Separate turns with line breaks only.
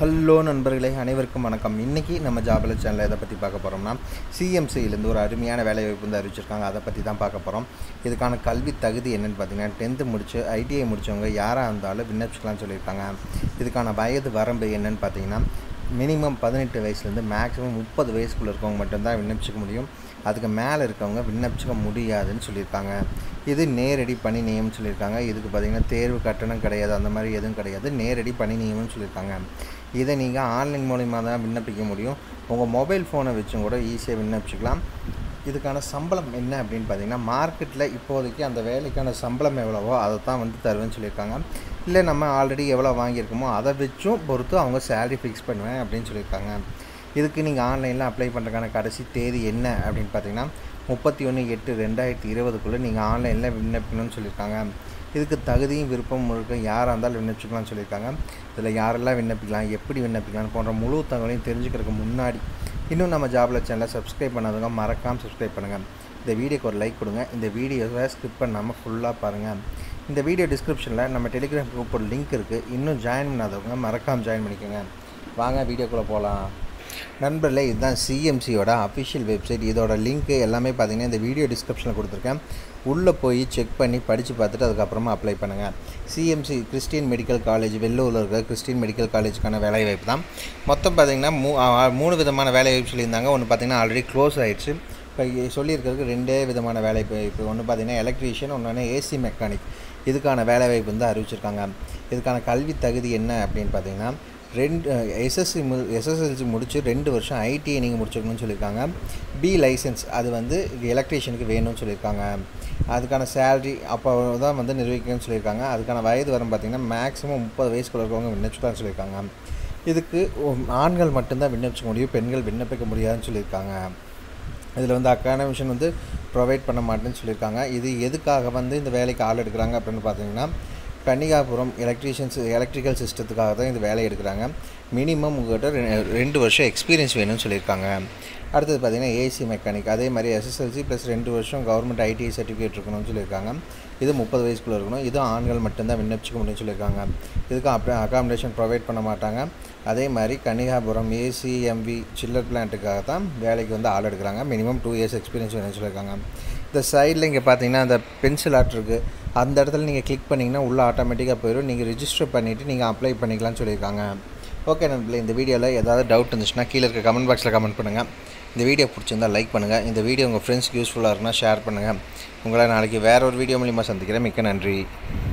hello நண்பர்களே அனைவருக்கும் வணக்கம் இன்றைக்கி நம்ம ஜாபல சேனலில் எதை பற்றி பார்க்க போகிறோம்னா சிஎம்சியிலேருந்து ஒரு அருமையான வேலை வாய்ப்பு வந்து அறிவிச்சிருக்காங்க அதை பற்றி தான் பார்க்க போகிறோம் இதுக்கான கல்வி தகுதி என்னென்னு பார்த்தீங்கன்னா டென்த்து முடிச்சு ஐடிஐ முடித்தவங்க யாராக இருந்தாலும் விண்ணப்பிச்சுக்கலாம்னு சொல்லியிருக்காங்க இதுக்கான வயது வரம்பு என்னென்னு பார்த்தீங்கன்னா மினிமம் பதினெட்டு வயசுலேருந்து மேக்ஸிமம் முப்பது வயசுக்குள்ளே இருக்கவங்க மட்டும்தான் விண்ணப்பிச்சிக்க முடியும் அதுக்கு மேலே இருக்கவங்க விண்ணப்பிச்சிக்க முடியாதுன்னு சொல்லியிருக்காங்க இது நேரடி பணி நியமனம் சொல்லியிருக்காங்க இதுக்கு பார்த்திங்கன்னா தேர்வு கட்டணம் கிடையாது அந்த மாதிரி எதுவும் கிடையாது நேரடி பணி நியமனம் சொல்லியிருக்காங்க இதை நீங்கள் ஆன்லைன் மூலிமா தான் விண்ணப்பிக்க முடியும் உங்கள் மொபைல் ஃபோனை வச்சும் கூட ஈஸியாக விண்ணப்பிச்சிக்கலாம் இதுக்கான சம்பளம் என்ன அப்படின்னு பார்த்தீங்கன்னா மார்க்கெட்டில் இப்போதைக்கு அந்த வேலைக்கான சம்பளம் எவ்வளவோ அதை தான் வந்து தருவேன்னு சொல்லியிருக்காங்க இல்லை நம்ம ஆல்ரெடி எவ்வளோ வாங்கியிருக்கோமோ அதை வச்சும் பொறுத்து அவங்க சேலரி ஃபிக்ஸ் பண்ணுவேன் அப்படின்னு சொல்லியிருக்காங்க இதுக்கு நீங்கள் ஆன்லைனில் அப்ளை பண்ணுறதுக்கான கடைசி தேதி என்ன அப்படின்னு பார்த்தீங்கன்னா முப்பத்தி ஒன்று எட்டு ரெண்டாயிரத்தி இருபதுக்குள்ளே நீங்கள் ஆன்லைனில் விண்ணப்பிக்கணும்னு சொல்லியிருக்காங்க இதுக்கு தகுதியும் விருப்பம் முழுக்க யாராக இருந்தாலும் விண்ணப்பிச்சுக்கலாம்னு சொல்லியிருக்காங்க இதில் யாரெல்லாம் விண்ணப்பிக்கலாம் எப்படி விண்ணப்பிக்கலாம் போன்ற முழு தகவலையும் தெரிஞ்சுக்கிறதுக்கு முன்னாடி இன்னும் நம்ம ஜாபில் சேனலை சப்ஸ்கிரைப் பண்ணாதவங்க மறக்காமல் சப்ஸ்கிரைப் பண்ணுங்கள் இந்த வீடியோக்கு ஒரு லைக் கொடுங்க இந்த வீடியோவை ஸ்கிப் பண்ணாமல் ஃபுல்லாக பாருங்கள் இந்த வீடியோ டிஸ்கிரிப்ஷனில் நம்ம டெலிகிராம் குரூப் ஒரு லிங்க் இருக்குது இன்னும் ஜாயின் பண்ணாதவங்க மறக்காமல் ஜாயின் பண்ணிக்கோங்க வாங்க வீடியோக்குள்ளே போகலாம் நண்பர்களே இதுதான் சிஎம்சியோட அஃபிஷியல் வெப்சைட் இதோட லிங்க்கு எல்லாமே பார்த்தீங்கன்னா இந்த வீடியோ டிஸ்கிரிப்ஷனில் கொடுத்துருக்கேன் உள்ளே போய் செக் பண்ணி படித்து பார்த்துட்டு அதுக்கப்புறமா அப்ளை பண்ணுங்கள் சிஎம்சி கிறிஸ்டியன் மெடிக்கல் காலேஜ் வெள்ளூரில் இருக்கிற கிறிஸ்டியன் மெடிக்கல் காலேஜுக்கான வேலைவாய்ப்பு தான் மொத்தம் பார்த்திங்கன்னா மூ மூணு விதமான வேலைவாய்ப்பு சொல்லியிருந்தாங்க ஒன்று பார்த்திங்கன்னா ஆல்ரெடி க்ளோஸ் ஆகிடுச்சு இப்போ சொல்லியிருக்கிறதுக்கு ரெண்டே விதமான வேலைவாய்ப்பு ஒன்று பார்த்திங்கன்னா எலக்ட்ரீஷியன் ஒன்று ஏசி மெக்கானிக் இதுக்கான வேலைவாய்ப்பு வந்து அறிவிச்சிருக்காங்க இதுக்கான கல்வி தகுதி என்ன அப்படின்னு பார்த்தீங்கன்னா ரெண்டு எஸ்எஸ்சி மு எஸ்எஸ்எல்சி முடித்து ரெண்டு வருஷம் ஐடிஐ நீங்கள் முடிச்சிருக்கணும்னு சொல்லியிருக்காங்க பி லைசன்ஸ் அது வந்து எலக்ட்ரீஷியனுக்கு வேணும்னு சொல்லியிருக்காங்க அதுக்கான சேல்ரி அப்போ தான் வந்து நிர்வகிக்கணும்னு சொல்லியிருக்காங்க அதுக்கான வயது வரும் பார்த்திங்கன்னா மேக்ஸிமம் முப்பது வயசுக்குள்ள இருக்கவங்க விண்ணப்பிச்சுக்கலாம்னு சொல்லியிருக்காங்க இதுக்கு ஆண்கள் மட்டும்தான் விண்ணப்பிக்க முடியும் பெண்கள் விண்ணப்பிக்க முடியாதுன்னு சொல்லியிருக்காங்க இதில் வந்து அக்காடமிஷன் வந்து ப்ரொவைட் பண்ண மாட்டேன்னு சொல்லியிருக்காங்க இது எதுக்காக வந்து இந்த வேலைக்கு ஆள் எடுக்கிறாங்க அப்படின்னு பார்த்தீங்கன்னா கன்னிகாபுரம் எலக்ட்ரீஷியன்ஸ் எலக்ட்ரிக்கல் சிஸ்டத்துக்காக தான் இந்த வேலை எடுக்கிறாங்க மினிமம் உங்கள்கிட்ட ரெண்டு வருஷம் எக்ஸ்பீரியன்ஸ் வேணும்னு சொல்லியிருக்காங்க அடுத்தது பார்த்திங்கன்னா ஏசி மெக்கானிக் அதே மாதிரி எஸ்எஸ்எல்சி ப்ளஸ் ரெண்டு வருஷம் கவர்மெண்ட் ஐடிஐ சர்டிஃபிகேட் இருக்கணும்னு சொல்லியிருக்காங்க இது முப்பது வயசுக்குள்ளே இருக்கணும் இது ஆண்கள் மட்டும்தான் விண்ணப்பிச்சிக்க முடியும்னு சொல்லியிருக்காங்க இதுக்கு அப்படி அகாமடேஷன் ப்ரொவைட் பண்ண மாட்டாங்க அதே மாதிரி கன்னிகாபுரம் ஏசிஎம்வி சில்லர் பிளான்ட்டுக்காக தான் வேலைக்கு வந்து ஆள் எடுக்கிறாங்க மினிமம் டூ இயர்ஸ் எக்ஸ்பீரியன்ஸ் வேணும்னு சொல்லியிருக்காங்க இந்த சைடில் இங்கே பார்த்தீங்கன்னா அந்த பென்சில் ஆர்ட் இருக்குது அந்த இடத்துல நீங்கள் கிளிக் பண்ணிங்கன்னா உள்ளே ஆட்டோமேட்டிக்காக போயிடும் நீங்கள் ரிஜிஸ்டர் பண்ணிவிட்டு நீங்கள் அப்ளை பண்ணிக்கலாம்னு சொல்லியிருக்காங்க ஓகே நண்பர்களே இந்த வீடியோவில் ஏதாவது டவுட் இருந்துச்சுன்னா கீழே இருக்க கமெண்ட் பாக்ஸில் கமெண்ட் பண்ணுங்கள் இந்த வீடியோ பிடிச்சிருந்தால் லைக் பண்ணுங்கள் இந்த வீடியோ உங்கள் ஃப்ரெண்ட்ஸ்க்கு யூஸ்ஃபுல்லாக இருக்குன்னா ஷேர் பண்ணுங்கள் உங்களை நாளைக்கு வேறு ஒரு வீடியோ மூலிமா சந்திக்கிறேன் மிக்க நன்றி